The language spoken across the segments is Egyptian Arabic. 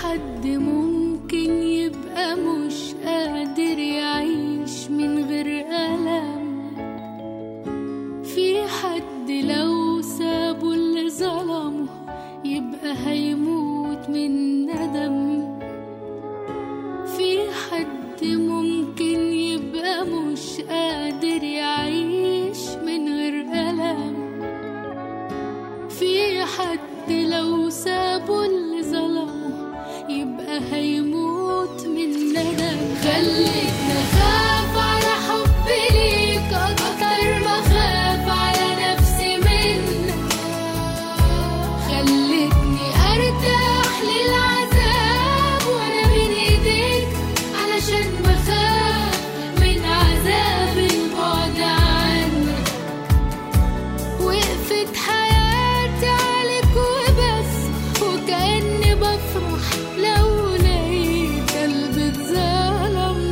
حد ممكن يبقى مش قادر يعيش من غير ألم في حد لو سابه اللي ظلمه يبقى هيموت من ندم في حد ممكن يبقى مش قادر يعيش من غير ألم في حد لو سابه اللي ظلمه يبقى هيموت من ندم خليتني أخاف على حبي ليك أكتر ما أخاف على نفسي منك خلتني ارتاح للعذاب وانا بين ايديك علشان بخاف من عذاب البعد عنك وقفت حياتي عليك وبس وكأني بفرح لو لقيت قلبي اتظلم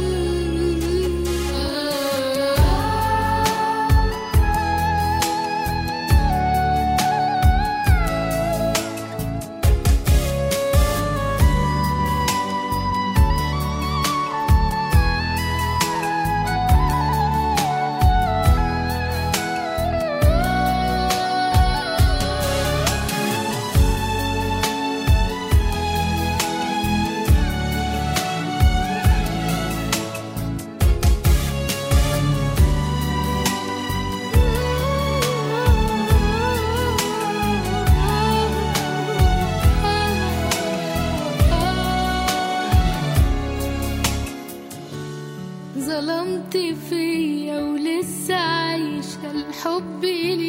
ظلمت فيا ولسه عايشة الحب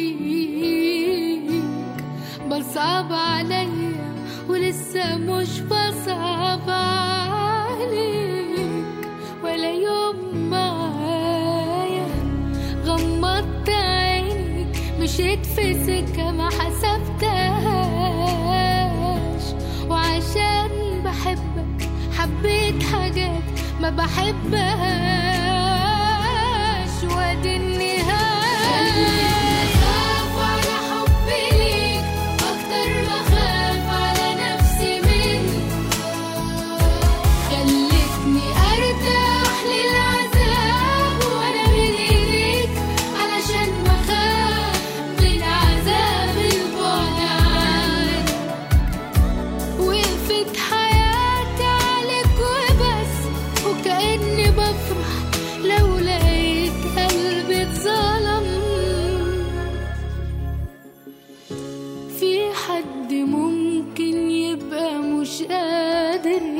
ليك بصعب عليا ولسه مش بصعب عليك ولا يوم معايا غمضت عيني مشيت في سكة ما حسبتهاش وعشان بحبك حبيت حاجات ما بحبهاش وادي النهاية خاف على حبي ليك أكتر ما خاف على نفسي منك خلتني أرتاح للعذاب وأنا بين إيديك علشان بخاف من عذاب البعد عنك وقفت حياتي عليك وبس وكأني بفرح لو لقيت قلبي اتظلم في حد ممكن يبقى مش قادر